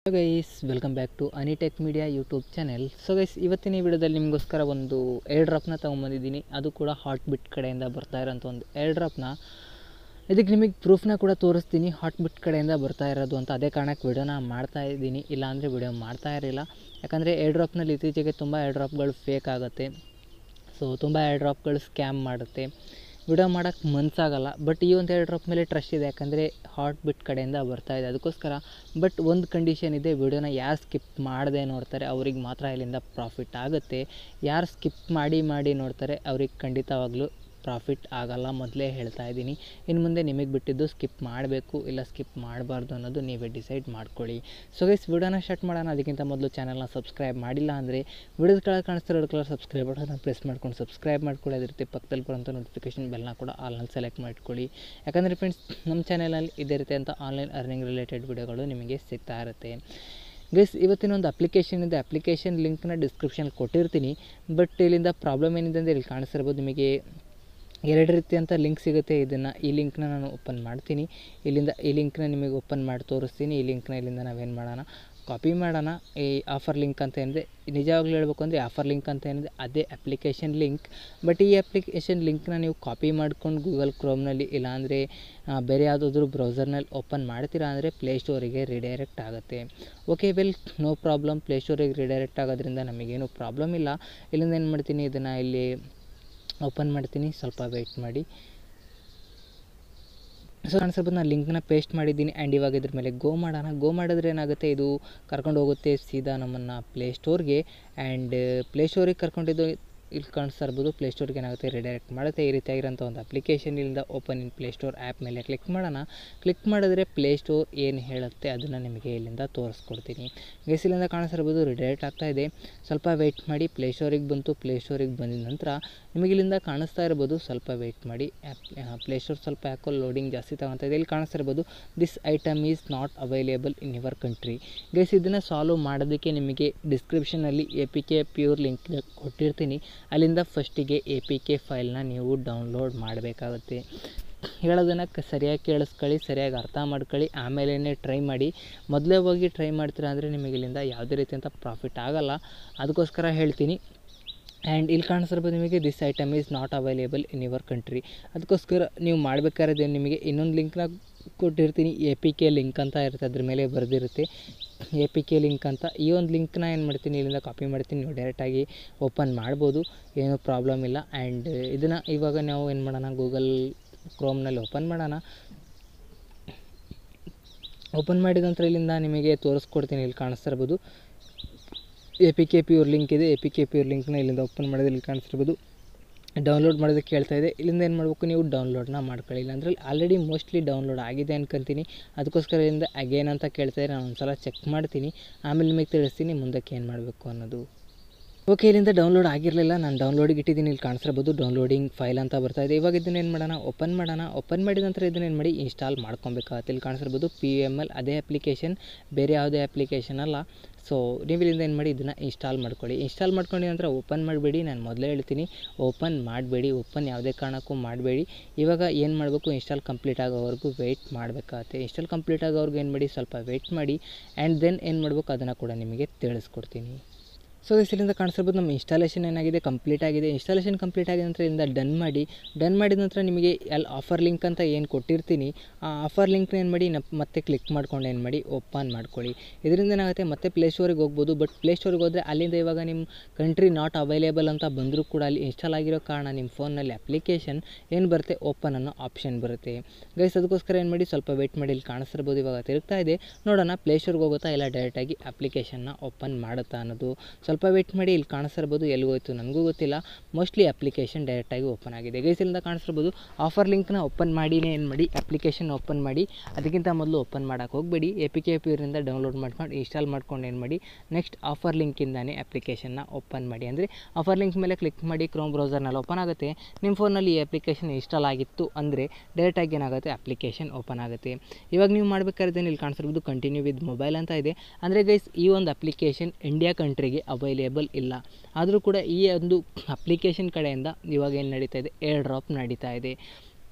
guys welcome back to Anitech media YouTube channel so guys ಇವತ್ತಿನ ಈ ವಿಡಿಯೋದಲ್ಲಿ ನಿಮಗೋಸ್ಕರ ಒಂದು ಏರ್ ಡ್ರಾಪ್ನ ತೊಗೊಂಬಂದಿದ್ದೀನಿ ಅದು ಕೂಡ ಹಾಟ್ ಬಿಟ್ ಕಡೆಯಿಂದ ಬರ್ತಾ ಇರೋಂಥ ಒಂದು ಏರ್ ಡ್ರಾಪ್ನ ಇದಕ್ಕೆ ನಿಮಗೆ ಪ್ರೂಫ್ನ ಕೂಡ ತೋರಿಸ್ತೀನಿ ಹಾಟ್ ಬಿಟ್ ಕಡೆಯಿಂದ ಬರ್ತಾ ಇರೋದು ಅಂತ ಅದೇ ಕಾರಣಕ್ಕೆ ವಿಡಿಯೋನ ಮಾಡ್ತಾ ಇದ್ದೀನಿ ಇಲ್ಲಾಂದರೆ ವಿಡಿಯೋ ಮಾಡ್ತಾ ಇರಲಿಲ್ಲ ಯಾಕಂದರೆ ಏರ್ ಡ್ರಾಪ್ನಲ್ಲಿ ಇತ್ತೀಚೆಗೆ ತುಂಬ ಏರ್ ಡ್ರಾಪ್ಗಳು ಫೇಕ್ ಆಗುತ್ತೆ ಸೊ ತುಂಬ ಏರ್ ಡ್ರಾಪ್ಗಳು ಸ್ಕ್ಯಾಮ್ ಮಾಡುತ್ತೆ ವಿಡಿಯೋ ಮಾಡೋಕ್ಕೆ ಮನಸ್ಸಾಗಲ್ಲ ಬಟ್ ಈ ಒಂದು ಏರ್ ಡ್ರಾಪ್ ಮೇಲೆ ಟ್ರಸ್ಟ್ ಇದೆ ಯಾಕಂದರೆ ಹಾಟ್ ಬಿಟ್ ಕಡೆಯಿಂದ ಬರ್ತಾ ಇದೆ ಅದಕ್ಕೋಸ್ಕರ ಬಟ್ ಒಂದು ಕಂಡೀಷನ್ ಇದೆ ವಿಡಿಯೋನ ಯಾರು ಸ್ಕಿಪ್ ಮಾಡದೆ ನೋಡ್ತಾರೆ ಅವ್ರಿಗೆ ಮಾತ್ರ ಇಲ್ಲಿಂದ ಪ್ರಾಫಿಟ್ ಆಗುತ್ತೆ ಯಾರು ಸ್ಕಿಪ್ ಮಾಡಿ ಮಾಡಿ ನೋಡ್ತಾರೆ ಅವ್ರಿಗೆ ಖಂಡಿತವಾಗ್ಲೂ ಪ್ರಾಫಿಟ್ ಆಗಲ್ಲ ಮೊದಲೇ ಹೇಳ್ತಾ ಇದ್ದೀನಿ ಇನ್ನು ಮುಂದೆ ನಿಮಗೆ ಬಿಟ್ಟಿದ್ದು ಸ್ಕಿಪ್ ಮಾಡಬೇಕು ಇಲ್ಲ ಸ್ಕಿಪ್ ಮಾಡಬಾರ್ದು ಅನ್ನೋದು ನೀವೇ ಡಿಸೈಡ್ ಮಾಡ್ಕೊಳ್ಳಿ ಸೊ ಗೈಸ್ ವಿಡಿಯೋನ ಸ್ಟಾರ್ಟ್ ಮಾಡೋಣ ಅದಕ್ಕಿಂತ ಮೊದಲು ಚಾನಲ್ನ ಸಬ್ಸ್ಕ್ರೈಬ್ ಮಾಡಿಲ್ಲ ಅಂದರೆ ವಿಡಿಯೋದ ಕೆಳಗೆ ಕಾಣಿಸ್ತಿರೋ ರೆಡ್ ಕಲರ್ ಸಬ್ಸ್ಕ್ರೈಬ್ ಬಟನ್ನ ಪ್ರೆಸ್ ಮಾಡ್ಕೊಂಡು ಸಬ್ಸ್ಕ್ರೈಬ್ ಮಾಡ್ಕೊಳ್ಳಿ ಅದೇ ರೀತಿ ಪಕ್ಕದಲ್ಲಿ ಬರೋಂಥ ನೋಟಿಫಿಕೇಷನ್ ಬೆಲ್ನ ಕೂಡ ಆಲ್ನಲ್ಲಿ ಸೆಲೆಕ್ಟ್ ಮಾಡ್ಕೊಳ್ಳಿ ಯಾಕಂದರೆ ಫ್ರೆಂಡ್ಸ್ ನಮ್ಮ ಚಾನಲಲ್ಲಿ ಇದೇ ರೀತಿಯಂಥ ಆನ್ಲೈನ್ ಅರ್ನಿಂಗ್ ರಿಲೇಟೆಡ್ ವಿಡಿಯೋಗಳು ನಿಮಗೆ ಸಿಗ್ತಾ ಇರುತ್ತೆ ಗೈಸ್ ಇವತ್ತಿನ ಒಂದು ಅಪ್ಲಿಕೇಶನ್ ಇದೆ ಅಪ್ಲಿಕೇಶನ್ ಲಿಂಕ್ನ ಡಿಸ್ಕ್ರಿಪ್ಷನ್ ಕೊಟ್ಟಿರ್ತೀನಿ ಬಟ್ ಇಲ್ಲಿಂದ ಪ್ರಾಬ್ಲಮ್ ಏನಿದೆ ಅಂದರೆ ಇಲ್ಲಿ ಕಾಣಿಸ್ತಿರ್ಬೋದು ನಿಮಗೆ ಎರಡು ರೀತಿಯಂಥ ಲಿಂಕ್ ಸಿಗುತ್ತೆ ಇದನ್ನು ಈ ಲಿಂಕ್ನ ನಾನು ಓಪನ್ ಮಾಡ್ತೀನಿ ಇಲ್ಲಿಂದ ಈ ಲಿಂಕ್ನ ನಿಮಗೆ ಓಪನ್ ಮಾಡಿ ತೋರಿಸ್ತೀನಿ ಈ ಲಿಂಕ್ನ ಇಲ್ಲಿಂದ ನಾವೇನು ಮಾಡೋಣ ಕಾಪಿ ಮಾಡೋಣ ಈ ಆಫರ್ ಲಿಂಕ್ ಅಂತ ಏನಿದೆ ನಿಜವಾಗ್ಲೂ ಹೇಳ್ಬೇಕು ಅಂದರೆ ಆಫರ್ ಲಿಂಕ್ ಅಂತ ಏನಿದೆ ಅದೇ ಅಪ್ಲಿಕೇಶನ್ ಲಿಂಕ್ ಬಟ್ ಈ ಅಪ್ಲಿಕೇಶನ್ ಲಿಂಕ್ನ ನೀವು ಕಾಪಿ ಮಾಡ್ಕೊಂಡು ಗೂಗಲ್ ಕ್ರೋಮ್ನಲ್ಲಿ ಇಲ್ಲಾಂದರೆ ಬೇರೆ ಯಾವುದಾದ್ರೂ ಬ್ರೌಸರ್ನಲ್ಲಿ ಓಪನ್ ಮಾಡ್ತೀರಾ ಅಂದರೆ ಪ್ಲೇಸ್ಟೋರಿಗೆ ರಿಡೈರೆಕ್ಟ್ ಆಗುತ್ತೆ ಓಕೆ ವೆಲ್ ನೋ ಪ್ರಾಬ್ಲಮ್ ಪ್ಲೇಸ್ಟೋರಿಗೆ ರಿಡೈರೆಕ್ಟ್ ಆಗೋದ್ರಿಂದ ನಮಗೇನು ಪ್ರಾಬ್ಲಮ್ ಇಲ್ಲ ಇಲ್ಲಿಂದ ಏನು ಮಾಡ್ತೀನಿ ಇದನ್ನು ಇಲ್ಲಿ ಓಪನ್ ಮಾಡ್ತೀನಿ ಸ್ವಲ್ಪ ವೆಯ್ಟ್ ಮಾಡಿ ಸೊ ಕಾಣಿಸ್ಬೋದು ನಾನು ಲಿಂಕ್ನ ಪೇಸ್ಟ್ ಮಾಡಿದ್ದೀನಿ ಆ್ಯಂಡ್ ಇವಾಗ ಇದ್ರ ಮೇಲೆ ಗೋ ಮಾಡೋಣ ಗೋ ಮಾಡಿದ್ರೆ ಏನಾಗುತ್ತೆ ಇದು ಕರ್ಕೊಂಡು ಹೋಗುತ್ತೆ ಸೀದಾ ನಮ್ಮನ್ನು ಪ್ಲೇಸ್ಟೋರ್ಗೆ ಆ್ಯಂಡ್ ಪ್ಲೇಸ್ಟೋರಿಗೆ ಕರ್ಕೊಂಡಿದ್ದು ಇಲ್ಲಿ ಕಾಣಿಸ್ತಾ ಇರ್ಬೋದು ಪ್ಲೇಸ್ಟೋರ್ಗೆ ಏನಾಗುತ್ತೆ ರಿಡೈರೆಕ್ಟ್ ಮಾಡುತ್ತೆ ಈ ರೀತಿಯಾಗಿರೋಂಥ ಒಂದು ಅಪ್ಲಿಕೇಶನ್ ಇಲ್ಲಿಂದ ಓಪನ್ ಇನ್ ಪ್ಲೇಸ್ಟೋರ್ ಆ್ಯಪ್ ಮೇಲೆ ಕ್ಲಿಕ್ ಮಾಡೋಣ ಕ್ಲಿಕ್ ಮಾಡಿದ್ರೆ ಪ್ಲೇಸ್ಟೋರ್ ಏನು ಹೇಳುತ್ತೆ ಅದನ್ನು ನಿಮಗೆ ಇಲ್ಲಿಂದ ತೋರಿಸ್ಕೊಡ್ತೀನಿ ಗೈಸ್ ಇಲ್ಲಿಂದ ಕಾಣಿಸ್ತಿರ್ಬೋದು ರಿಡೈರೆಕ್ಟ್ ಆಗ್ತಾ ಇದೆ ಸ್ವಲ್ಪ ವೆಯ್ಟ್ ಮಾಡಿ ಪ್ಲೇಸ್ಟೋರಿಗೆ ಬಂತು ಪ್ಲೇಸ್ಟೋರಿಗೆ ಬಂದಿದ ನಂತರ ನಿಮಗೆ ಇಲ್ಲಿಂದ ಕಾಣಿಸ್ತಾ ಇರ್ಬೋದು ಸ್ವಲ್ಪ ವೆಯ್ಟ್ ಮಾಡಿ ಆ್ಯಪ್ ಪ್ಲೇಸ್ಟೋರ್ ಸ್ವಲ್ಪ ಯಾಕೋ ಲೋಡಿಂಗ್ ಜಾಸ್ತಿ ತಗೊತಾ ಇದೆ ಇಲ್ಲಿ ಕಾಣಿಸ್ತಾ ಇರ್ಬೋದು this item is not available in your country guys ಇದನ್ನು ಸಾಲ್ವ್ ಮಾಡೋದಕ್ಕೆ ನಿಮಗೆ ಡಿಸ್ಕ್ರಿಪ್ಷನಲ್ಲಿ A P K pure link ಕೊಟ್ಟಿರ್ತೀನಿ ಅಲ್ಲಿಂದ ಫಸ್ಟಿಗೆ ಎ ಪಿ ಕೆ ಫೈಲ್ನ ನೀವು ಡೌನ್ಲೋಡ್ ಮಾಡಬೇಕಾಗುತ್ತೆ ಹೇಳೋದನ್ನು ಕ ಸರಿಯಾಗಿ ಕೇಳಿಸ್ಕೊಳ್ಳಿ ಸರಿಯಾಗಿ ಅರ್ಥ ಮಾಡ್ಕೊಳ್ಳಿ ಆಮೇಲೆ ಟ್ರೈ ಮಾಡಿ ಮೊದಲೇ ಹೋಗಿ ಟ್ರೈ ಮಾಡ್ತೀರಾ ಅಂದರೆ ನಿಮಗೆ ಇಲ್ಲಿಂದ ಯಾವುದೇ ರೀತಿಯಂಥ ಪ್ರಾಫಿಟ್ ಆಗೋಲ್ಲ ಅದಕ್ಕೋಸ್ಕರ ಹೇಳ್ತೀನಿ ಆ್ಯಂಡ್ ಇಲ್ಲಿ ಕಾಣಿಸ್ತಿರ್ಬೋದು ನಿಮಗೆ this item is not available in your country ಅದಕ್ಕೋಸ್ಕರ ನೀವು ಮಾಡಬೇಕಾದ್ರೆ ನಿಮಗೆ ಇನ್ನೊಂದು ಲಿಂಕ್ನ ಕೊಟ್ಟಿರ್ತೀನಿ ಎ ಪಿ ಕೆ ಲಿಂಕ್ ಅಂತ ಇರುತ್ತೆ ಅದ್ರ ಮೇಲೆ ಬರೆದಿರುತ್ತೆ ಎ ಪಿ ಕೆ ಲಿಂಕ್ ಅಂತ ಈ ಒಂದು ಲಿಂಕ್ನ ಏನು ಮಾಡ್ತೀನಿ ಇಲ್ಲಿಂದ ಕಾಪಿ ಮಾಡ್ತೀನಿ ನೀವು ಡೈರೆಕ್ಟಾಗಿ ಓಪನ್ ಮಾಡ್ಬೋದು ಏನೂ ಪ್ರಾಬ್ಲಮ್ ಇಲ್ಲ ಆ್ಯಂಡ್ ಇದನ್ನು ಇವಾಗ ನಾವು ಏನು ಮಾಡೋಣ ಗೂಗಲ್ ಕ್ರೋಮ್ನಲ್ಲಿ ಓಪನ್ ಮಾಡೋಣ ಓಪನ್ ಮಾಡಿದ ನಂತರ ಇಲ್ಲಿಂದ ನಿಮಗೆ ತೋರಿಸ್ಕೊಡ್ತೀನಿ ಇಲ್ಲಿ ಕಾಣಿಸ್ತಾ ಇರ್ಬೋದು A P K pure link ಇದೆ ಎ ಪಿ ಕೆ ಪ್ಯೂರ್ ಲಿಂಕ್ನ ಇಲ್ಲಿಂದ ಓಪನ್ ಮಾಡಿದ್ರೆ ಇಲ್ಲಿ ಕಾಣಿಸ್ತಿರ್ಬೋದು ಡೌನ್ಲೋಡ್ ಮಾಡೋದಕ್ಕೆ ಕೇಳ್ತಾ ಇದೆ ಇಲ್ಲಿಂದ ಏನು ಮಾಡಬೇಕು ನೀವು ಡೌನ್ಲೋಡ್ನ ಮಾಡ್ಕೊಳ್ಳಿ ಇಲ್ಲಾಂದ್ರೆ ಆಲ್ರೆಡಿ ಮೋಸ್ಟ್ಲಿ ಡೌನ್ಲೋಡ್ ಆಗಿದೆ ಅನ್ಕೊಂತೀನಿ ಅದಕ್ಕೋಸ್ಕರ ಇಲ್ಲಿಂದ ಅಗೇನ್ ಅಂತ ಕೇಳ್ತಾ ಇದೆ ನಾನು ಒಂದು ಸಲ ಚೆಕ್ ಮಾಡ್ತೀನಿ ಆಮೇಲೆ ನಿಮಗೆ ತಿಳಿಸ್ತೀನಿ ಮುಂದಕ್ಕೆ ಏನು ಮಾಡಬೇಕು ಅನ್ನೋದು ಓಕೆ ಇಲ್ಲಿಂದ ಡೌನ್ಲೋಡ್ ಆಗಿರಲಿಲ್ಲ ನಾನು ಡೌನ್ಲೋಡಿಗೆ ಇಟ್ಟಿದ್ದೀನಿ ಇಲ್ಲಿ ಕಾಣಿಸ್ತಿರ್ಬೋದು ಡೌನ್ಲೋಡಿಂಗ್ ಫೈಲ್ ಅಂತ ಬರ್ತಾ ಇದೆ ಇವಾಗ ಇದನ್ನ ಏನು ಮಾಡೋಣ ಓಪನ್ ಮಾಡೋಣ ಓಪನ್ ಮಾಡಿದ ನಂತರ ಇದನ್ನ ಏನು ಮಾಡಿ ಇನ್ಸ್ಟಾಲ್ ಮಾಡ್ಕೊಬೇಕಾಗುತ್ತೆ ಇಲ್ಲಿ ಕಾಣಿಸ್ತಿರ್ಬೋದು ಪಿ ಎಮ್ ಎಲ್ ಅದೇ ಅಪ್ಲಿಕೇಶನ್ ಬೇರೆ ಯಾವುದೇ ಅಪ್ಲಿಕೇಶನ್ ಅಲ್ಲ ಸೊ ನೀವು ಇಲ್ಲಿಂದ ಏನು ಮಾಡಿ ಇದನ್ನು ಇನ್ಸ್ಟಾಲ್ ಮಾಡ್ಕೊಳ್ಳಿ ಇನ್ಸ್ಟಾಲ್ ಮಾಡ್ಕೊಂಡಿದ ನಂತರ ಓಪನ್ ಮಾಡಬೇಡಿ ನಾನು ಮೊದಲೇ ಹೇಳ್ತೀನಿ ಓಪನ್ ಮಾಡಬೇಡಿ ಓಪನ್ ಯಾವುದೇ ಕಾರಣಕ್ಕೂ ಮಾಡಬೇಡಿ ಇವಾಗ ಏನು ಮಾಡಬೇಕು ಇನ್ಸ್ಟಾಲ್ ಕಂಪ್ಲೀಟ್ ಆಗೋವರೆಗೂ ವೆಯ್ಟ್ ಮಾಡಬೇಕಾಗತ್ತೆ ಇನ್ಸ್ಟಾಲ್ ಕಂಪ್ಲೀಟ್ ಆಗೋವರೆಗೂ ಏನು ಮಾಡಿ ಸ್ವಲ್ಪ ವೆಯ್ಟ್ ಮಾಡಿ ಆ್ಯಂಡ್ ದೆನ್ ಏನು ಮಾಡಬೇಕು ಅದನ್ನು ಕೂಡ ನಿಮಗೆ ತಿಳಿಸ್ಕೊಡ್ತೀನಿ ಸೊ ಇಲ್ಲಿಂದ ಕಾಣಿಸ್ತಿರ್ಬೋದು ನಮ್ಮ ಇನ್ಸ್ಟಾಲೇಷನ್ ಏನಾಗಿದೆ ಕಂಪ್ಲೀಟ್ ಆಗಿದೆ ಇನ್ಸ್ಟಾಲೇಷನ್ ಕಂಪ್ಲೀಟ್ ಆಗಿದ ನಂತರ ಇದರಿಂದ ಡನ್ ಮಾಡಿ ಡನ್ ಮಾಡಿದ ನಂತರ ನಿಮಗೆ ಅಲ್ಲಿ ಆಫರ್ ಲಿಂಕ್ ಅಂತ ಏನು ಕೊಟ್ಟಿರ್ತೀನಿ ಆ ಆಫರ್ ಲಿಂಕ್ನ ಏನು ಮಾಡಿ ನ ಮತ್ತೆ ಕ್ಲಿಕ್ ಮಾಡ್ಕೊಂಡು ಏನು ಮಾಡಿ ಓಪನ್ ಮಾಡ್ಕೊಳ್ಳಿ ಇದರಿಂದ ಏನಾಗುತ್ತೆ ಮತ್ತೆ ಪ್ಲೇಸ್ಟೋರಿಗೆ ಹೋಗ್ಬೋದು ಬಟ್ ಪ್ಲೇಸ್ಟೋರಿಗೆ ಹೋದರೆ ಅಲ್ಲಿಂದ ಇವಾಗ ನಿಮ್ಮ ಕಂಟ್ರಿ ನಾಟ್ ಅವೈಲೇಬಲ್ ಅಂತ ಬಂದರೂ ಕೂಡ ಅಲ್ಲಿ ಇನ್ಸ್ಟಾಲ್ ಆಗಿರೋ ಕಾರಣ ನಿಮ್ಮ ಫೋನಲ್ಲಿ ಅಪ್ಲಿಕೇಶನ್ ಏನು ಬರುತ್ತೆ ಓಪನ್ ಅನ್ನೋ ಆಪ್ಷನ್ ಬರುತ್ತೆ ಗೈಸ್ ಅದಕ್ಕೋಸ್ಕರ ಏನು ಮಾಡಿ ಸ್ವಲ್ಪ ವೆಯ್ಟ್ ಮಾಡಿ ಇಲ್ಲಿ ಕಾಣಿಸ್ತಿರ್ಬೋದು ಇವಾಗ ತಿರುಗ್ತಾ ಇದೆ ನೋಡೋಣ ಪ್ಲೇಸ್ಟೋರ್ಗೆ ಹೋಗುತ್ತಾ ಇಲ್ಲ ಡೈರೆಕ್ಟಾಗಿ ಅಪ್ಲಿಕೇಶನ್ನ ಓಪನ್ ಮಾಡುತ್ತಾ ಅನ್ನೋದು ಸ್ವಲ್ಪ ವೆಯ್ಟ್ ಮಾಡಿ ಇಲ್ಲಿ ಕಾಣಿಸ್ತಿರ್ಬೋದು ಎಲ್ಲಿ ಹೋಯ್ತು ನನಗೂ ಗೊತ್ತಿಲ್ಲ ಮೋಸ್ಟ್ಲಿ ಅಪ್ಲಿಕೇಶನ್ ಡೈರೆಕ್ಟಾಗಿ ಓಪನ್ ಆಗಿದೆ ಗೈಸ್ ಇಲ್ಲಿಂದ ಕಾಣಿಸ್ತಿರ್ಬೋದು ಆಫರ್ ಲಿಂಕ್ನ ಓಪನ್ ಮಾಡಿನೇ ಏನು ಮಾಡಿ ಅಪ್ಲಿಕೇಶನ್ ಓಪನ್ ಮಾಡಿ ಅದಕ್ಕಿಂತ ಮೊದಲು ಓಪನ್ ಮಾಡೋಕೆ ಹೋಗಬೇಡಿ ಎ ಪಿ ಕೆ ಪ್ಯೂರಿಂದ ಡೌನ್ಲೋಡ್ ಮಾಡ್ಕೊಂಡು ಇನ್ಸ್ಟಾಲ್ ಮಾಡ್ಕೊಂಡು ಏನು ಮಾಡಿ ನೆಕ್ಸ್ಟ್ ಆಫರ್ ಲಿಂಕಿಂದಾನೇ ಅಪ್ಲಿಕೇಶನ್ನ ಓಪನ್ ಮಾಡಿ ಅಂದರೆ ಆಫರ್ ಲಿಂಕ್ ಮೇಲೆ ಕ್ಲಿಕ್ ಮಾಡಿ ಕ್ರೋಮ್ ಬ್ರೌಸರ್ನಲ್ಲಿ ಓಪನ್ ಆಗುತ್ತೆ ನಿಮ್ಮ ಫೋನಲ್ಲಿ ಈ ಅಪ್ಲಿಕೇಶನ್ ಇನ್ಸ್ಟಾಲ್ ಆಗಿತ್ತು ಅಂದರೆ ಡೈರೆಕ್ಟಾಗಿ ಏನಾಗುತ್ತೆ ಅಪ್ಲಿಕೇಶನ್ ಓಪನ್ ಆಗುತ್ತೆ ಇವಾಗ ನೀವು ಮಾಡಬೇಕಾದ್ರೆ ಇಲ್ಲಿ ಕಾಣಿಸಿರ್ಬೋದು ಕಂಟಿನ್ಯೂ ವಿತ್ ಮೊಬೈಲ್ ಅಂತ ಇದೆ ಅಂದರೆ ಗೈಸ್ ಈ ಒಂದು ಅಪ್ಲಿಕೇಶನ್ ಇಂಡಿಯಾ ಕಂಟ್ರಿಗೆ ಅವೈಲೇಬಲ್ ಇಲ್ಲ ಆದರೂ ಕೂಡ ಈ ಒಂದು ಅಪ್ಲಿಕೇಶನ್ ಕಡೆಯಿಂದ ಇವಾಗ ಏನು ನಡೀತಾ ಇದೆ ಏರ್ ಡ್ರಾಪ್ ನಡೀತಾ ಇದೆ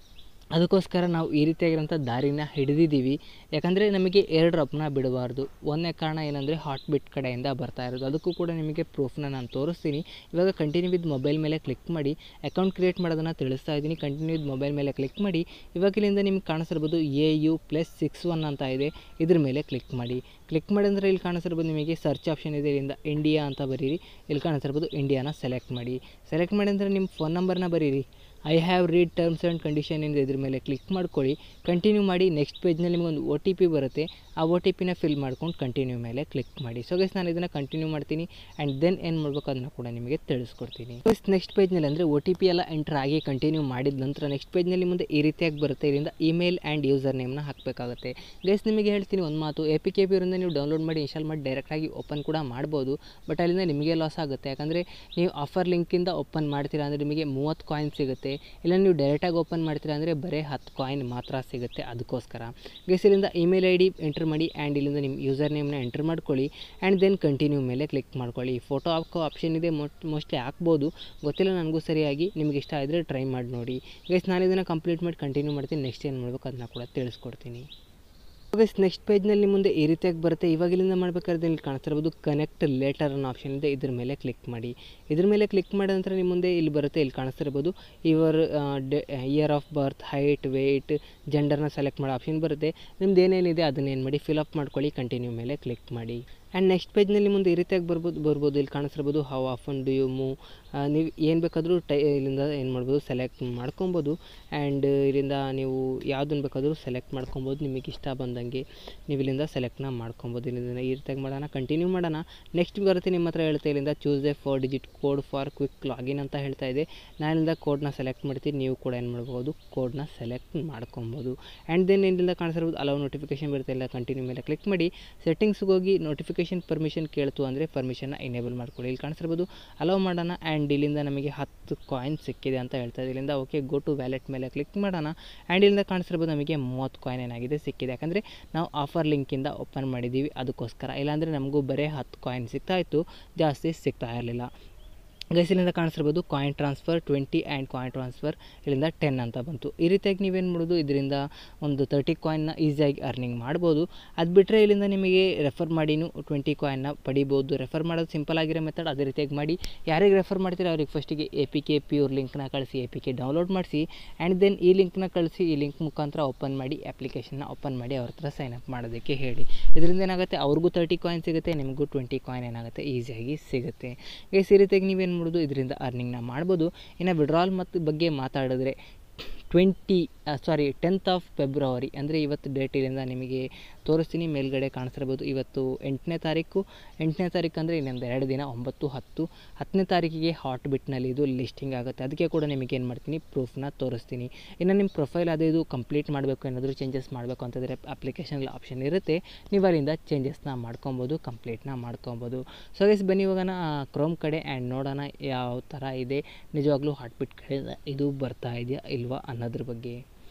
ಅದಕ್ಕೋಸ್ಕರ ನಾವು ಈ ರೀತಿಯಾಗಿರೋಂಥ ದಾರಿನ ಹಿಡಿದಿದ್ದೀವಿ ಯಾಕಂದರೆ ನಮಗೆ ಎರಡು ರಪ್ನ ಬಿಡಬಾರ್ದು ಒಂದನೇ ಕಾರಣ ಏನಂದರೆ ಹಾಟ್ ಬಿಟ್ ಕಡೆಯಿಂದ ಬರ್ತಾ ಇರೋದು ಅದಕ್ಕೂ ಕೂಡ ನಿಮಗೆ ಪ್ರೂಫ್ನ ನಾನು ತೋರಿಸ್ತೀನಿ ಇವಾಗ ಕಂಟಿನ್ಯೂ ವಿತ್ ಮೊಬೈಲ್ ಮೇಲೆ ಕ್ಲಿಕ್ ಮಾಡಿ ಅಕೌಂಟ್ ಕ್ರಿಯೇಟ್ ಮಾಡೋದನ್ನು ತಿಳಿಸ್ತಾ ಇದ್ದೀನಿ ಕಂಟಿನ್ಯೂ ವಿತ್ ಮೊಬೈಲ್ ಮೇಲೆ ಕ್ಲಿಕ್ ಮಾಡಿ ಇವಾಗ ಇಲ್ಲಿಂದ ನಿಮ್ಗೆ ಕಾಣಿಸಿರ್ಬೋದು A U plus six one ಅಂತ ಇದೆ ಇದ್ರ ಮೇಲೆ ಕ್ಲಿಕ್ ಮಾಡಿ ಕ್ಲಿಕ್ ಮಾಡಿದ್ರೆ ಇಲ್ಲಿ ಕಾಣಿಸಿರ್ಬೋದು ನಿಮಗೆ ಸರ್ಚ್ ಆಪ್ಷನ್ ಇದೆ ಇಲ್ಲಿಂದ ಇಂಡಿಯಾ ಅಂತ ಬರೀರಿ ಇಲ್ಲಿ ಕಾಣಿಸಿರ್ಬೋದು ಇಂಡಿಯಾನ ಸೆಲೆಕ್ಟ್ ಮಾಡಿ ಸೆಲೆಕ್ಟ್ ಮಾಡಿ ಅಂದರೆ ನಿಮ್ಮ ಫೋನ್ ನಂಬರ್ನ ಬರೀರಿ I have read terms and condition ಏನಿದೆ ಇದ್ರ ಮೇಲೆ ಕ್ಲಿಕ್ ಮಾಡ್ಕೊಳ್ಳಿ ಕಂಟಿನ್ಯೂ ಮಾಡಿ ನೆಕ್ಸ್ಟ್ ಪೇಜ್ನಲ್ಲಿ ನಿಮಗೊಂದು ಒ ಟಿ ಪಿ ಬರುತ್ತೆ ಆ ಒ ಟಿ ಪಿನ ಫಿಲ್ ಮಾಡ್ಕೊಂಡು ಕಂಟಿನ್ಯೂ ಮೇಲೆ ಕ್ಲಿಕ್ ಮಾಡಿ ಸೊ ಗೈಸ್ ನಾನು ಇದನ್ನು ಕಂಟಿನ್ಯೂ ಮಾಡ್ತೀನಿ ಆ್ಯಂಡ್ ದೆನ್ ಏನು ಮಾಡಬೇಕು ಅದನ್ನು ಕೂಡ ನಿಮಗೆ ತಿಳಿಸ್ಕೊಡ್ತೀನಿ ಗೈಸ್ ನೆಕ್ಸ್ಟ್ ಪೇಜ್ನಲ್ಲಿ ಅಂದರೆ ಒ ಟಿ ಪಿ ಎಲ್ಲ ಎಂಟ್ರ್ ಆಗಿ ಕಂಟಿನ್ಯೂ ಮಾಡಿದ ನಂತರ ನೆಕ್ಸ್ಟ್ ಪೇಜ್ನಲ್ಲಿ ಮುಂದೆ ಈ ರೀತಿಯಾಗಿ ಬರುತ್ತೆ ಇದರಿಂದ ಇಮೇಲ್ ಆ್ಯಂಡ್ ಯೂಸರ್ ನೇಮ್ನ ಹಾಕಬೇಕಾಗುತ್ತೆ ಗೈಸ್ ನಿಮಗೆ ಹೇಳ್ತೀನಿ ಒಂದು ಮಾತು ಎ ಪಿ ಕೆ ಪಿ ಅವರಿಂದ ನೀವು ಡೌನ್ಲೋಡ್ ಮಾಡಿ ಇನ್ಸ್ಟಾಲ್ ಮಾಡಿ ಡೈರೆಕ್ಟಾಗಿ ಓಪನ್ ಕೂಡ ಮಾಡ್ಬೋದು ಬಟ್ ಅಲ್ಲಿಂದ ನಿಮಗೆ ಲಾಸ್ ಆಗುತ್ತೆ ಯಾಕಂದರೆ ನೀವು ಆಫರ್ ಲಿಂಕಿಂದ ಓಪನ್ ಮಾಡ್ತೀರಾ ಅಂದರೆ ನಿಮಗೆ ಮೂವತ್ತು ಕಾಯಿನ್ ಸಿಗುತ್ತೆ ಇಲ್ಲ ನೀವು ಡೈರೆಕ್ಟಾಗಿ ಓಪನ್ ಮಾಡ್ತೀರಾ ಅಂದರೆ ಬರೀ ಹತ್ತು ಕಾಯಿನ್ ಮಾತ್ರ ಸಿಗುತ್ತೆ ಅದಕ್ಕೋಸ್ಕರ ಗೈಸ್ ಇಲ್ಲಿಂದ ಇಮೇಲ್ ಐ ಡಿ ಎಂಟರ್ ಮಾಡಿ ಆ್ಯಂಡ್ ಇಲ್ಲಿಂದ ನಿಮ್ಮ ಯೂಸರ್ ನೇಮ್ನ ಎಂಟರ್ ಮಾಡ್ಕೊಳ್ಳಿ ಆ್ಯಂಡ್ ದೆನ್ ಕಂಟಿನ್ಯೂ ಮೇಲೆ ಕ್ಲಿಕ್ ಮಾಡ್ಕೊಳ್ಳಿ ಫೋಟೋ ಹಾಕೋ ಆಪ್ಷನ್ ಇದೆ ಮೋಸ್ಟ್ಲಿ ಹಾಕ್ಬೋದು ಗೊತ್ತಿಲ್ಲ ನನಗೂ ಸರಿಯಾಗಿ ನಿಮ್ಗೆ ಇಷ್ಟ ಆದರೆ ಟ್ರೈ ಮಾಡಿ ನೋಡಿ ಗೈಸ್ ನಾನು ಇದನ್ನು ಕಂಪ್ಲೀಟ್ ಮಾಡಿ ಕಂಟಿನ್ಯೂ ಮಾಡ್ತೀನಿ ನೆಕ್ಸ್ಟ್ ಏನು ಮಾಡಬೇಕು ಅದನ್ನ ಕೂಡ ತಿಳಿಸ್ಕೊಡ್ತೀನಿ ಗೈಸ್ ನೆಕ್ಸ್ಟ್ ಪೇಜ್ನಲ್ಲಿ ಮುಂದೆ ಈ ರೀತಿಯಾಗಿ ಬರುತ್ತೆ ಇವಾಗ ಇಲ್ಲಿಂದ ಮಾಡಬೇಕಾದ್ರೆ ಇಲ್ಲಿ ಕಾಣಿಸ್ತಿರ್ಬೋದು ಕನೆಕ್ಟ್ ಲೇಟರ್ ಅನ್ನೋ ಆಪ್ಷನ್ ಇದೆ ಇದ್ರ ಮೇಲೆ ಕ್ಲಿಕ್ ಮಾಡಿ ಇದ್ರ ಮೇಲೆ ಕ್ಲಿಕ್ ಮಾಡಿದ ನಂತರ ನಿಮ್ಮ ಮುಂದೆ ಇಲ್ಲಿ ಬರುತ್ತೆ ಇಲ್ಲಿ ಕಾಣಿಸ್ತಿರ್ಬೋದು your year of birth height weight ಜೆಂಡರ್ನ ಸೆಲೆಕ್ಟ್ ಮಾಡೋ ಆಪ್ಷನ್ ಬರುತ್ತೆ ನಿಮ್ದು ಏನೇನಿದೆ ಅದನ್ನ ಏನು ಮಾಡಿ ಫಿಲ್ ಅಪ್ ಮಾಡ್ಕೊಳ್ಳಿ ಕಂಟಿನ್ಯೂ ಮೇಲೆ ಕ್ಲಿಕ್ ಮಾಡಿ ಆ್ಯಂಡ್ ನೆಕ್ಸ್ಟ್ ಪೇಜ್ನಲ್ಲಿ ಮುಂದೆ ಈ ರೀತಿಯಾಗಿ ಬರ್ಬೋದು ಬರ್ಬೋದು ಇಲ್ಲಿ ಕಾಣಿಸ್ತಿರ್ಬೋದು how often do you move ನೀವು ಏನು ಬೇಕಾದರೂ ಟೈ ಇಲ್ಲಿಂದ ಏನು ಮಾಡ್ಬೋದು ಸೆಲೆಕ್ಟ್ ಮಾಡ್ಕೊಬೋದು ಆ್ಯಂಡ್ ಇಲ್ಲಿಂದ ನೀವು ಯಾವುದನ್ನು ಬೇಕಾದರೂ ಸೆಲೆಕ್ಟ್ ಮಾಡ್ಕೊಬೋದು ನಿಮಗೆ ಇಷ್ಟ ಬಂದಂಗೆ ನೀವು ಇಲ್ಲಿಂದ ಸೆಲೆಕ್ಟ್ನ ಮಾಡ್ಕೊಬೋದು ಇಲ್ಲಿಂದ ಈ ರೀತಿಯಾಗಿ ಮಾಡೋಣ ಕಂಟಿನ್ಯೂ ಮಾಡೋಣ ನೆಕ್ಸ್ಟ್ ಬರುತ್ತೆ ನಿಮ್ಮ ಹತ್ರ ಹೇಳ್ತಾ ಇಲ್ಲಿಂದ choose a four digit code for quick login ಅಂತ ಹೇಳ್ತಾ ಇದೆ ನಾನಿಂದ ಕೋಡ್ನ ಸೆಲೆಕ್ಟ್ ಮಾಡ್ತೀನಿ ನೀವು ಕೂಡ ಏನು ಮಾಡ್ಬೋದು ಕೋಡ್ನ ಸೆಲೆಕ್ಟ್ ಮಾಡ್ಕೊಬೋದು ಆ್ಯಂಡ್ ದೆನ್ ಇಲ್ಲಿಂದ ಕಾಣಿಸಿರ್ಬೋದು ಅಲವ್ ನೋಟಿಫಿಕೇಶನ್ ಬರುತ್ತೆ ಇಲ್ಲ ಕಂಟಿನ್ಯೂ ಮೇಲೆ ಕ್ಲಿಕ್ ಮಾಡಿ ಸೆಟ್ಟಿಂಗ್ಸ್ಗೆ ಹೋಗಿ ನೋಟಿಫಿಕೇಶನ್ ಪರ್ಮಿಷನ್ ಕೇಳ್ತು ಅಂದರೆ ಪರ್ಮಿಷನ್ನ ಎನೇಬಲ್ ಮಾಡ್ಕೊಳ್ಳಿ ಇಲ್ಲಿ ಕಾಣಿಸಿರ್ಬೋದು ಅಲವ್ ಮಾಡೋಣ ಆ್ಯಂಡ್ ಇಲ್ಲಿಂದ ನಮಗೆ ಹತ್ತು ಕಾಯಿನ್ ಸಿಕ್ಕಿದೆ ಅಂತ ಹೇಳ್ತಾ ಇದೆ ಇಲ್ಲಿಂದ ಓಕೆ ಗೋ ಟು ವ್ಯಾಲೆಟ್ ಮೇಲೆ ಕ್ಲಿಕ್ ಮಾಡೋಣ ಆ್ಯಂಡ್ ಇಲ್ಲಿಂದ ಕಾಣಿಸಿರ್ಬೋದು ನಮಗೆ ಮೂವತ್ತು ಕಾಯಿನ್ ಏನಾಗಿದೆ ಸಿಕ್ಕಿದೆ ಯಾಕಂದರೆ ನಾವು ಆಫರ್ ಲಿಂಕಿಂದ ಓಪನ್ ಮಾಡಿದ್ದೀವಿ ಅದಕ್ಕೋಸ್ಕರ ಇಲ್ಲಾಂದರೆ ನಮಗೂ ಬರೀ ಹತ್ತು ಕಾಯಿನ್ ಸಿಗ್ತಾ ಇತ್ತು ಜಾಸ್ತಿ ಸಿಗ್ತಾ ಇರಲಿಲ್ಲ ಗೈಸ್ ಇಲ್ಲಿಂದ ಕಾಣಿಸಿರ್ಬೋದು coin transfer twenty and coin transfer ಇಲ್ಲಿಂದ ಟೆನ್ ಅಂತ ಬಂತು ಈ ರೀತಿಯಾಗಿ ನೀವೇನು ಮಾಡೋದು ಇದರಿಂದ ಒಂದು ತರ್ಟಿ ಕಾಯಿನ್ನ ಈಸಿಯಾಗಿ ಅರ್ನಿಂಗ್ ಮಾಡ್ಬೋದು ಅದು ಬಿಟ್ಟರೆ ಇಲ್ಲಿಂದ ನಿಮಗೆ ರೆಫರ್ ಮಾಡಿನೂ ಟ್ವೆಂಟಿ ಕಾಯಿನ್ನ ಪಡಿಬೋದು ರೆಫರ್ ಮಾಡೋದು ಸಿಂಪಲ್ ಆಗಿರೋ ಮೆಥಡ್ ಅದೇ ರೀತಿಯಾಗಿ ಮಾಡಿ ಯಾರಿಗೆ ರೆಫರ್ ಮಾಡ್ತೀರೋ ಅವ್ರಿಗೆ ಫಸ್ಟಿಗೆ ಎ ಪಿ ಕೆ ಪ್ಯೂರ್ ಲಿಂಕ್ನ ಕಳಿಸಿ ಎ ಪಿ ಕೆ ಡೌನ್ಲೋಡ್ ಮಾಡಿಸಿ ಆ್ಯಂಡ್ ದೆನ್ ಈ ಲಿಂಕ್ನ ಕಳಿಸಿ ಈ ಲಿಂಕ್ ಮುಖಾಂತರ ಓಪನ್ ಮಾಡಿ ಅಪ್ಲಿಕೇಶನ್ನ ಓಪನ್ ಮಾಡಿ ಅವ್ರ ಹತ್ರ ಸೈನ್ ಅಪ್ ಮಾಡೋದಕ್ಕೆ ಹೇಳಿ ಇದರಿಂದ ಏನಾಗುತ್ತೆ ಅವ್ರಿಗೂ ತರ್ಟಿ ಕಾಯಿನ್ ಸಿಗುತ್ತೆ ನಿಮಗೂ ಟ್ವೆಂಟಿ ಕಾಯಿನ್ ಏನಾಗುತ್ತೆ ಈಸಿಯಾಗಿ ಸಿಗುತ್ತೆ ಗೈಸ್ ಈ ರೀತಿಯಾಗಿ ನೀವೇನು ಮಾಡ್ಬೋದು ಇದರಿಂದ ಅರ್ನಿಂಗ್ನ ಮಾಡ್ಬೋದು ಇನ್ನು ವಿಡ್ರಾಲ್ ಮತ್ತು ಬಗ್ಗೆ ಮಾತಾಡಿದ್ರೆ twenty sorry tenth of February ಅಂದರೆ ಇವತ್ತು ಡೇಟಿನಿಂದ ನಿಮಗೆ ತೋರಿಸ್ತೀನಿ ಮೇಲ್ಗಡೆ ಕಾಣಿಸಿರ್ಬೋದು ಇವತ್ತು ಎಂಟನೇ ತಾರೀಕು ಎಂಟನೇ ತಾರೀಕು ಅಂದರೆ ಇನ್ನೊಂದು ಎರಡು ದಿನ ಒಂಬತ್ತು ಹತ್ತು ಹತ್ತನೇ ತಾರೀಕಿಗೆ ಹಾಟ್ ಬಿಟ್ನಲ್ಲಿ ಇದು ಲಿಸ್ಟಿಂಗ್ ಆಗುತ್ತೆ ಅದಕ್ಕೆ ಕೂಡ ನಿಮಗೆ ಏನು ಮಾಡ್ತೀನಿ ಪ್ರೂಫ್ನ ತೋರಿಸ್ತೀನಿ ಇನ್ನು ನಿಮ್ಮ ಪ್ರೊಫೈಲ್ ಅದು ಇದು ಕಂಪ್ಲೀಟ್ ಮಾಡಬೇಕು ಏನಾದರೂ ಚೇಂಜಸ್ ಮಾಡಬೇಕು ಅಂತಂದರೆ ಅಪ್ಲಿಕೇಶನಲ್ಲಿ ಆಪ್ಷನ್ ಇರುತ್ತೆ ನೀವು ಅಲ್ಲಿಂದ ಚೇಂಜಸ್ನ ಮಾಡ್ಕೊಬೋದು ಕಂಪ್ಲೀಟ್ನ ಮಾಡ್ಕೊಬೋದು ಸೊ ಗೈಸ್ ಬನ್ನಿ ಇವಾಗ ಕ್ರೋಮ್ ಕಡೆ ಆ್ಯಂಡ್ ನೋಡೋಣ ಯಾವ ಥರ ಇದೆ ನಿಜವಾಗ್ಲೂ ಹಾಟ್ ಬಿಟ್ ಕಡೆ ಇದು ಬರ್ತಾ ಇದೆಯಾ ಇಲ್ವಾ ಅನ್ನೋದ್ರ ಬಗ್ಗೆ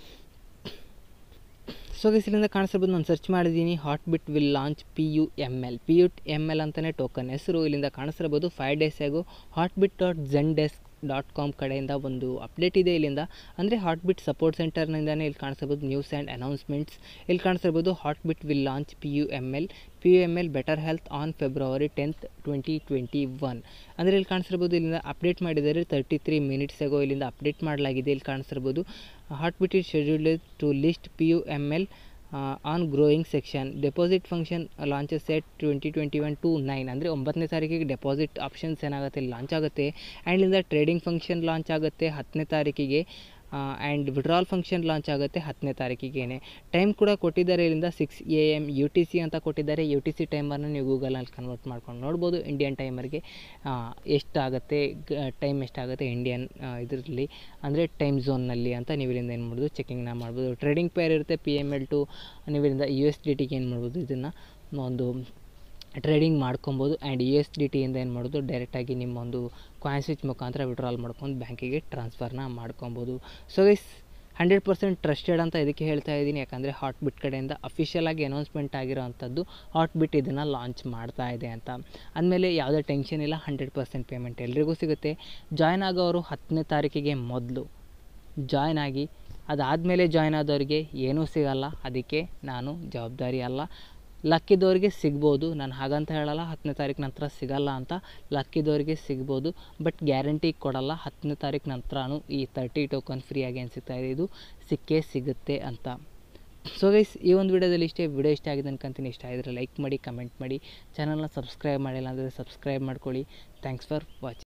ಸೊ ಗೈಸ್ ಇಲ್ಲಿಂದ ಕಾಣಿಸಿರ್ಬೋದು ನಾನು ಸರ್ಚ್ ಮಾಡಿದ್ದೀನಿ Hotbit will launch P U M L P U M L ಅಂತಲೇ ಟೋಕನ್ ಹೆಸರು ಇಲ್ಲಿಂದ ಕಾಣಿಸಿರ್ಬೋದು ಫೈವ್ ಡೇಸ್ ಆಗೋ Hotbit dot Zendesk dot com ಕಡೆಯಿಂದ ಒಂದು ಅಪ್ಡೇಟ್ ಇದೆ ಇಲ್ಲಿಂದ ಅಂದರೆ ಹಾಟ್ ಬಿಟ್ ಸಪೋರ್ಟ್ ಸೆಂಟರ್ನಿಂದನೇ ಇಲ್ಲಿ ಕಾಣಿಸ್ಬೋದು ನ್ಯೂಸ್ ಆ್ಯಂಡ್ ಅನೌನ್ಸ್ಮೆಂಟ್ಸ್ ಇಲ್ಲಿ ಕಾಣಿಸ್ತಿರ್ಬೋದು Hotbit will launch P U M L P U M L better health on February tenth twenty twenty one ಅಂದರೆ ಇಲ್ಲಿ ಕಾಣಿಸ್ತಿರ್ಬೋದು ಇಲ್ಲಿಂದ ಅಪ್ಡೇಟ್ ಮಾಡಿದ್ದಾರೆ ತರ್ಟಿ ತ್ರೀ ಮಿನಿಟ್ಸ್ ಆಗೋ ಇಲ್ಲಿಂದ ಅಪ್ಡೇಟ್ ಮಾಡಲಾಗಿದೆ ಇಲ್ಲಿ ಕಾಣಿಸ್ತಿರ್ಬೋದು Hotbit is scheduled to list P U M L on growing section deposit function launches at twenty twenty one two nine ಅಂದರೆ ಒಂಬತ್ತನೇ ತಾರೀಕಿಗೆ ಡೆಪಾಸಿಟ್ ಆಪ್ಷನ್ಸ್ ಏನಾಗುತ್ತೆ ಲಾಂಚ್ ಆಗುತ್ತೆ ಆ್ಯಂಡ್ ಇಂದ ಟ್ರೇಡಿಂಗ್ ಫಂಕ್ಷನ್ ಲಾಂಚ್ ಆಗುತ್ತೆ ಹತ್ತನೇ ತಾರೀಕಿಗೆ ಆ್ಯಂಡ್ ವಿಡ್ರಾಲ್ ಫಂಕ್ಷನ್ ಲಾಂಚ್ ಆಗುತ್ತೆ ಹತ್ತನೇ ತಾರೀಕಿಗೆ ಟೈಮ್ ಕೂಡ ಕೊಟ್ಟಿದ್ದಾರೆ ಇಲ್ಲಿಂದ six A M U T C ಅಂತ ಕೊಟ್ಟಿದ್ದಾರೆ ಯು ಟಿ ಸಿ ಟೈಮನ್ನು ನೀವು ಗೂಗಲಲ್ಲಿ ಕನ್ವರ್ಟ್ ಮಾಡ್ಕೊಂಡು ನೋಡ್ಬೋದು ಇಂಡಿಯನ್ ಟೈಮರ್ಗೆ ಎಷ್ಟಾಗುತ್ತೆ ಟೈಮ್ ಎಷ್ಟಾಗುತ್ತೆ ಇಂಡಿಯನ್ ಇದರಲ್ಲಿ ಅಂದರೆ ಟೈಮ್ ಝೋನ್ನಲ್ಲಿ ಅಂತ ನೀವು ಇಲ್ಲಿಂದ ಏನು ಮಾಡ್ಬೋದು ಚೆಕಿಂಗ್ನ ಮಾಡ್ಬೋದು ಟ್ರೇಡಿಂಗ್ ಪೇರ್ ಇರುತ್ತೆ ಪಿ ಎಮ್ ಎಲ್ ಟು ನೀವು ಇಲ್ಲಿಂದ ಯು ಎಸ್ ಡಿ ಟಿಗೆ ಏನು ಮಾಡ್ಬೋದು ಇದನ್ನು ಒಂದು ಟ್ರೇಡಿಂಗ್ ಮಾಡ್ಕೊಬೋದು ಆ್ಯಂಡ್ ಯು ಎಸ್ ಡಿ ಟಿಯಿಂದ ಏನು ಮಾಡೋದು ಡೈರೆಕ್ಟಾಗಿ ನಿಮ್ಮ ಒಂದು ಕಾಯಿನ್ ಸ್ವಿಚ್ ಮುಖಾಂತರ ವಿಡ್ರಾಲ್ ಮಾಡ್ಕೊಂಡು ಬ್ಯಾಂಕಿಗೆ ಟ್ರಾನ್ಸ್ಫರ್ನ ಮಾಡ್ಕೊಬೋದು so is hundred percent trusted ಅಂತ ಇದಕ್ಕೆ ಹೇಳ್ತಾ ಇದ್ದೀನಿ ಯಾಕಂದರೆ ಹಾಟ್ ಬಿಟ್ ಕಡೆಯಿಂದ ಅಫಿಷಿಯಲ್ ಆಗಿ ಅನೌನ್ಸ್ಮೆಂಟ್ ಆಗಿರೋ ಅಂಥದ್ದು ಹಾಟ್ ಬಿಟ್ ಇದನ್ನು ಲಾಂಚ್ ಮಾಡ್ತಾ ಇದೆ ಅಂತ ಅಂದಮೇಲೆ ಯಾವುದೇ ಟೆನ್ಷನ್ ಇಲ್ಲ ಹಂಡ್ರೆಡ್ ಪರ್ಸೆಂಟ್ ಪೇಮೆಂಟ್ ಎಲ್ರಿಗೂ ಸಿಗುತ್ತೆ ಜಾಯ್ನ್ ಆಗೋರು ಹತ್ತನೇ ತಾರೀಕಿಗೆ ಮೊದಲು ಜಾಯ್ನ್ ಆಗಿ ಅದಾದಮೇಲೆ ಜಾಯ್ನ್ ಆದವ್ರಿಗೆ ಏನೂ ಸಿಗಲ್ಲ ಅದಕ್ಕೆ ನಾನು ಜವಾಬ್ದಾರಿ ಅಲ್ಲ ಲಕ್ಕಿದವ್ರಿಗೆ ಸಿಗ್ಬೋದು ನಾನು ಹಾಗಂತ ಹೇಳಲ್ಲ ಹತ್ತನೇ ತಾರೀಕು ನಂತರ ಸಿಗಲ್ಲ ಅಂತ ಲಕ್ಕಿದವ್ರಿಗೆ ಸಿಗ್ಬೋದು ಬಟ್ ಗ್ಯಾರಂಟಿ ಕೊಡಲ್ಲ ಹತ್ತನೇ ತಾರೀಕು ನಂತರನೂ ಈ ತರ್ಟಿ ಟೋಕನ್ ಫ್ರೀಯಾಗಿ ಏನು ಸಿಗ್ತಾ ಇದೆ ಇದು ಸಿಕ್ಕೇ ಸಿಗುತ್ತೆ ಅಂತ ಸೊ ಗೈಸ್ ಈ ಒಂದು ವಿಡಿಯೋದಲ್ಲಿ ಇಷ್ಟೇ ವಿಡಿಯೋ ಇಷ್ಟ ಆಗಿದೆ ಅನ್ಕೊಂತೀನಿ ಇಷ್ಟ ಆಗಿದ್ರೆ ಲೈಕ್ ಮಾಡಿ ಕಮೆಂಟ್ ಮಾಡಿ ಚಾನಲ್ನ ಸಬ್ಸ್ಕ್ರೈಬ್ ಮಾಡಿಲ್ಲ ಅಂದರೆ ಸಬ್ಸ್ಕ್ರೈಬ್ ಮಾಡ್ಕೊಳ್ಳಿ ಥ್ಯಾಂಕ್ಸ್ ಫಾರ್ ವಾಚಿಂಗ್